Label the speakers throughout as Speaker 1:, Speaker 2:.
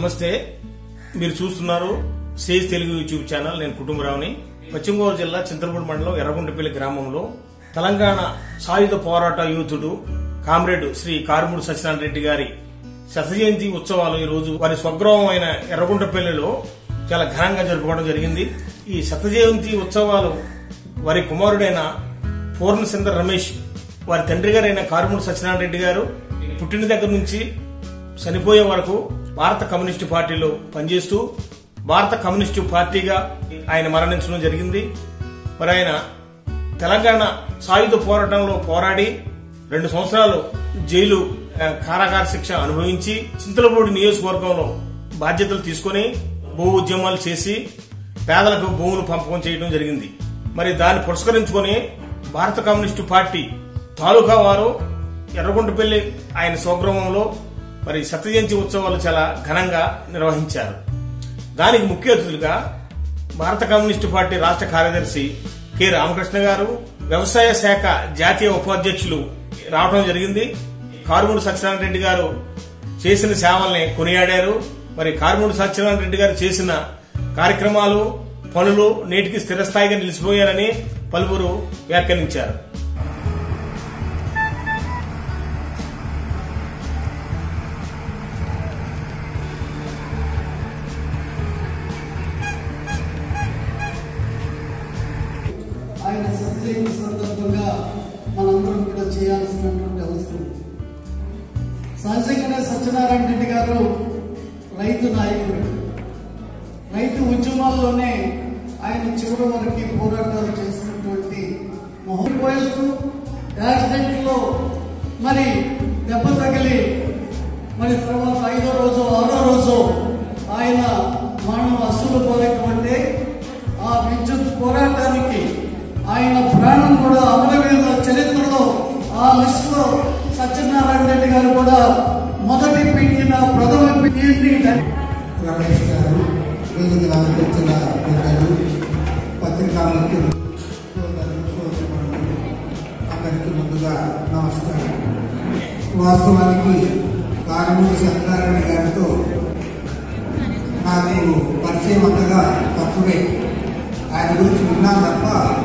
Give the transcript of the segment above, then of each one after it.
Speaker 1: నమస్తే మీరు చూస్తున్నారు సేజ్ తెలుగు యూట్యూబ్ ఛానల్ నేను కుటుంబరావుని పశ్చిమ గోదావరి జిల్లా చింతలపూడి మండలం ఎర్రగుంటపల్లి గ్రామంలో తెలంగాణ సాయుధ పోరాట యూతుడు కామ్రేడ్ శ్రీ కారుమూడి సత్యనారాయణ రెడ్డి గారి శత జయంతి ఉత్సవాలు ఈ రోజు వారి స్వగ్రామం అయిన ఎర్రగుంటపల్లిలో చాలా ఘనంగా జరుపుకోవడం జరిగింది ఈ శత జయంతి ఉత్సవాలు వారి కుమారుడైన పూర్ణచంద్ర రమేష్ వారి తండ్రి గారైన కారుమూడి సత్యనారాయణ రెడ్డి గారు పుట్టిన దగ్గర నుంచి చనిపోయే వరకు భారత కమ్యూనిస్టు పార్టీలో పనిచేస్తూ భారత కమ్యూనిస్టు పార్టీగా ఆయన మరణించడం జరిగింది మరి ఆయన తెలంగాణ సాయుధ పోరాటంలో పోరాడి రెండు సంవత్సరాలు జైలు ఆ, కారాగార శిక్ష అనుభవించి చింతలపూడి నియోజకవర్గంలో బాధ్యతలు తీసుకొని భూ ఉద్యమాలు చేసి పేదలకు భూములు పంపకం చేయడం జరిగింది మరి దాన్ని పురస్కరించుకొని భారత కమ్యూనిస్టు పార్టీ తాలూకా వారు ఎర్రగుంటపల్లి ఆయన స్వగృహంలో మరి సత్యజయంతి ఉత్సవాలు చాలా ఘనంగా నిర్వహించారు దానికి ముఖ్య అతిథులుగా భారత కమ్యూనిస్టు పార్టీ రాష్ట్ర కార్యదర్శి కె రామకృష్ణ గారు వ్యవసాయ శాఖ జాతీయ ఉపాధ్యక్షులు రావడం జరిగింది కారుమూడి సత్యనారాయణ రెడ్డి గారు చేసిన సేవల్ని కొనియాడారు మరి కారుమూడి సత్యనారాయణ రెడ్డి గారు చేసిన కార్యక్రమాలు పనులు నేటికి స్థిరస్థాయిగా నిలిచిపోయారని పలువురు వ్యాఖ్యానించారు
Speaker 2: ఆయన సత్యజయంతి సందర్భంగా మనందరం కూడా చేయాల్సినటువంటి అవసరం ఉంది. సహజంగానే సత్యనారాయణ రెడ్డి గారు రైతు నాయకుడు రైతు ఉద్యమాల్లోనే ఆయన చివరి వరకు పోరాటాలు చేసినటువంటి మొహం పోయేస్తూ యాక్సిడెంట్ లో మరి దెబ్బ తగిలి మరి తర్వాత ఐదో రోజు ఆరో రోజు ఆయన మరణం అసలు పోలేకపోతే ఆ విద్యుత్ పోరాటానికి ఆయన ప్రాణం కూడా అమరవీరుల చరిత్రలో ఆ లిస్టులో సత్యనారాయణ రెడ్డి గారు కూడా మొదటి పీడిన ప్రథమ పీడి
Speaker 3: రమేష్ గారు వేదికలు అలంకరించిన పెద్దలు పత్రికా మిత్రులు సోదరులు సోదరులు అందరికీ ముందుగా నమస్కారం వాస్తవానికి కారణమూరి సత్యనారాయణ గారితో నాకు పరిచయం అంతగా తక్కువే ఆయన గురించి విన్నాను తప్ప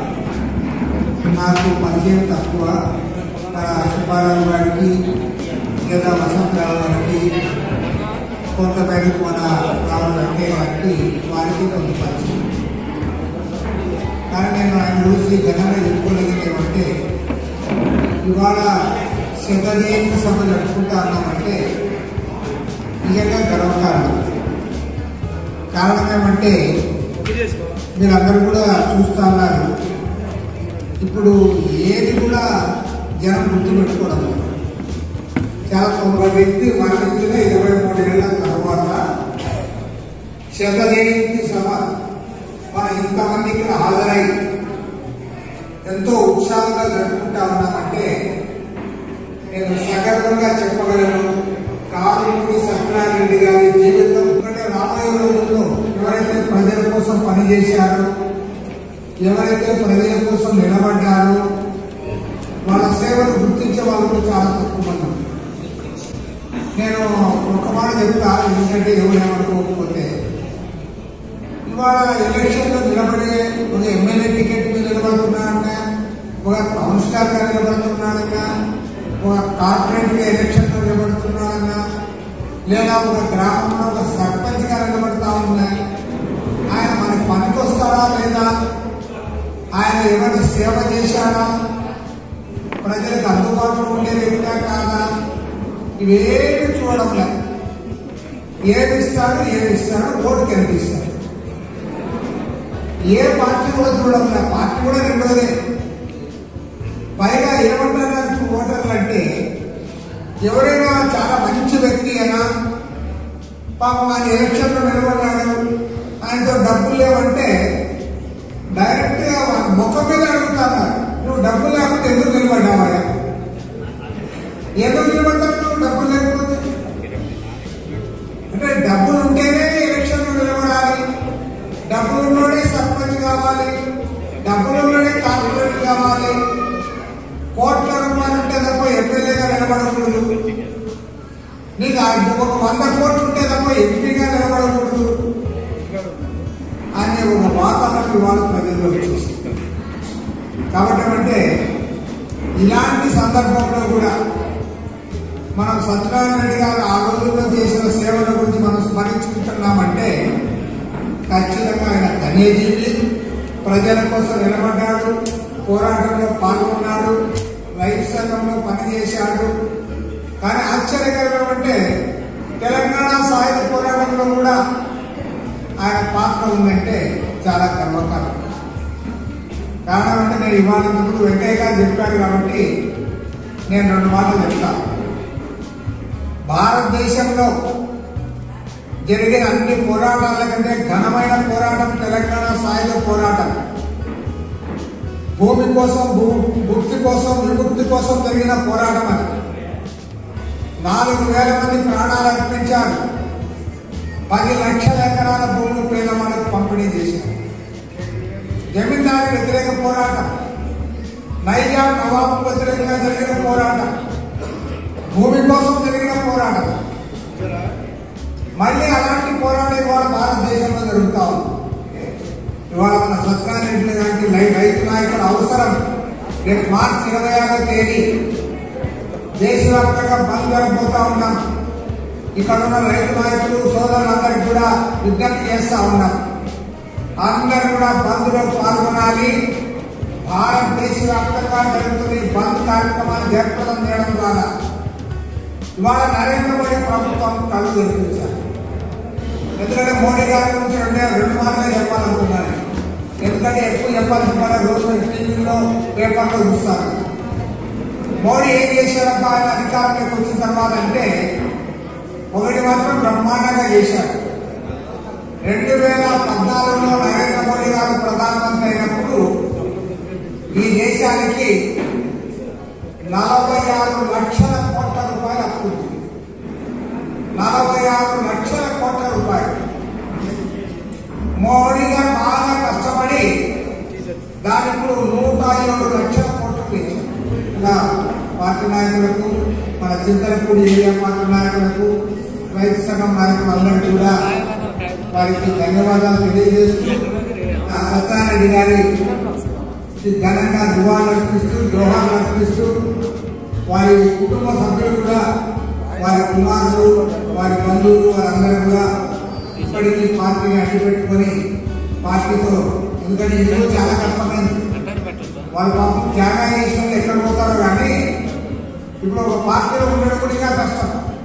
Speaker 3: నాకు పరిచయం తక్కువ మన సుబ్బారావు గారికి లేదా వసంతరావు గారికి కొంత మేరకు మన రావుల వెంకయ్య గారికి వారికి కొంత పరిచయం కానీ నేను ఆయన గురించి ఘనంగా చెప్పుకోలేదని ఏమంటే ఇవాళ శత జయంతి సభ జరుపుకుంటా అన్నామంటే నిజంగా గర్వకారణం కారణం ఏమంటే మీరందరూ కూడా చూస్తా ఉన్నారు ఇప్పుడు ఏది కూడా జనం గుర్తుపెట్టుకోవడం లేదు చాలా ఒక వ్యక్తి మరణించిన ఇరవై మూడు ఏళ్ల తర్వాత శత జయంతి సభ మన ఇంతమంది ఇక్కడ హాజరై ఎంతో ఉత్సాహంగా జరుపుకుంటా ఉన్నామంటే నేను సగర్వంగా చెప్పగలను కారుమూడి సత్యనారాయణ రెడ్డి గారి జీవితం ఎందుకంటే రాబోయే రోజుల్లో ఎవరైతే ప్రజల కోసం పనిచేశారో ఎవరైతే ప్రజల కోసం నిలబడ్డారో వాళ్ళ సేవలు గుర్తించే వాళ్ళు చాలా తక్కువ మంది ఉన్నారు. నేను ఒక మాట చెప్తా ఎందుకంటే ఎవరు ఏమనుకోకపోతే ఇవాళ ఎలక్షన్లో నిలబడే ఒక ఎమ్మెల్యే టికెట్ మీద నిలబడుతున్నాడన్నా ఒక కౌన్సిలర్ గా నిలబడుతున్నాడన్నా ఒక కార్పొరేట్ గా ఎలక్షన్ లో నిలబడుతున్నాడన్నా లేదా ఒక గ్రామంలో ఒక సర్పంచ్ గా నిలబడతా ఉన్నా ఆయన మనకి పనికి వస్తాడా లేదా ఆయన ఎవరిని సేవ చేశాడా ప్రజలకు అందుబాటులో ఉండే వ్యక్తా కాదా ఇవేమి చూడడం లేదు ఏమి ఇస్తారు ఏమి ఇస్తారు ఓటు కనిపిస్తారు ఏ పార్టీ కూడా చూడడం లేదు పార్టీ కూడా రెండోదే పైగా ఏమంటారు ఓటర్లు అంటే ఎవరైనా చాలా మంచి వ్యక్తి అయినా పాపం ఆయన ఎలక్షన్లో నిలబడ్డాడు ఆయనతో డబ్బులు లేవంటే డైరెక్ట్ గా వాళ్ళ ముఖం మీద అడుగుతాను నువ్వు డబ్బులు లేకపోతే ఎందుకు నిలబడ్డావా ఎందుకు నిలబడ్డావు నువ్వు డబ్బులు లేకపోతే అంటే డబ్బులు ఉంటేనే ఎలక్షన్ లో నిలబడాలి డబ్బులు ఉన్నోడే సర్పంచ్ కావాలి డబ్బులు ఉన్నోడే కార్పొరేట్ కావాలి కోట్ల రూపాయలు ఉంటే తప్ప ఎమ్మెల్యేగా నిలబడకూడదు నీకు ఒక వంద కోట్లు ఉంటే తప్ప ఎంపీగా నిలబడకూడదు అనే ఒక వాతావరణం ఇవాళ ప్రజల్లో వచ్చేసింది కాబట్టి అంటే ఇలాంటి సందర్భంలో కూడా మనం సత్యనారాయణ రెడ్డి గారు ఆ రోజుల్లో చేసిన సేవల గురించి మనం స్మరించుకుంటున్నామంటే ఖచ్చితంగా ఆయన ధన్యజీవి ప్రజల కోసం నిలబడ్డాడు పోరాటంలో పాల్గొన్నాడు రైతు సంఘంలో పనిచేశాడు కానీ ఆశ్చర్యకరం అంటే తెలంగాణ సాయుధ పోరాటంలో కూడా ఆయన పాత్ర ఉందంటే చాలా గర్వకారం కారణం అంటే నేను ఇవాళ ముందు వెంకయ్య గారు చెప్పారు కాబట్టి నేను రెండు మాటలు చెప్తాను భారతదేశంలో జరిగిన అన్ని పోరాటాల కంటే ఘనమైన పోరాటం తెలంగాణ సాయుధ పోరాటం భూమి కోసం భూ- భుక్తి కోసం విముక్తి కోసం జరిగిన పోరాటం అది నాలుగు వేల మంది ప్రాణాలు అర్పించారు పది లక్షల ఎకరాల భూములు పేదవాళ్ళకు పంపిణీ చేశారు జమీందారు వ్యతిరేక పోరాటం నైజాం నవాబు వ్యతిరేకంగా జరిగిన పోరాటం భూమి కోసం జరిగిన పోరాటం మళ్ళీ అలాంటి పోరాటం ఇవాళ భారతదేశంలో జరుగుతా ఉంది ఇవాళ మన సత్యనారాయణ లాంటి రై- రైతు నాయకుల అవసరం రేపు మార్చి ఇరవై ఆరో తేదీ దేశవ్యాప్తంగా బంద్ జరగబోతా ఉన్నాం ఇక్కడ ఉన్న రైతు నాయకులు సోదరులందరికీ కూడా విజ్ఞప్తి చేస్తా ఉన్నాం అందరూ కూడా బంద్లో పాల్గొనాలి భారతదేశ వ్యాప్తంగా జరుగుతున్న ఈ బంద్ కార్యక్రమాన్ని జయప్రదం చేయడం ద్వారా ఇవాళ నరేంద్ర మోడీ ప్రభుత్వం కళ్ళు తెరిపించారు ఎందుకంటే మోడీ గారి గురించి రెండే రెండు మాటలే చెప్పాలనుకున్నాను ఎందుకంటే ఎక్కువ చెప్పాలనుకున్నా రోజు టీవీలో పేపర్లో చూస్తారు మోడీ ఏం చేశారబ్బా ఆయన అధికారంలోకి వచ్చిన తర్వాత అంటే ఒకటి మాత్రం బ్రహ్మాండంగా చేశారు రెండు వేల పద్నాలుగులో నరేంద్ర మోడీ గారు ప్రధానమంత్రి అయినప్పుడు ఈ దేశానికి నలభై ఆరు లక్షల కోట్ల రూపాయలు అప్పు ఉంది. నలభై ఆరు లక్షల కోట్ల రూపాయలు మోడీ గారు బాగా కష్టపడి దాని ఇప్పుడు నూట ఏడు లక్షల కోట్లు పెంచారు ఇలా పార్టీ నాయకులకు మన చింతలపూడి ఏరియా పార్టీ నాయకులకు రైతు సంఘం నాయకులందరికీ కూడా వారికి ధన్యవాదాలు తెలియజేస్తూ ఆ సత్యారెడ్డి గారి ఘనంగా దువాలు అర్పిస్తూ జోహార్లు అర్పిస్తూ వారి కుటుంబ సభ్యులు కూడా వారి కుమారులు వారి బంధువులు వారందరూ కూడా ఇప్పటికీ పార్టీని అడ్డుపెట్టుకొని పార్టీతో ఎందుకంటే ఇది చాలా కష్టమైంది వాళ్ళ పాపం త్యాగం చేసిన వాళ్ళు ఎక్కడ పోతారో కానీ ఇప్పుడు ఒక పార్టీలో ఉండడం కూడా ఇంకా కష్టం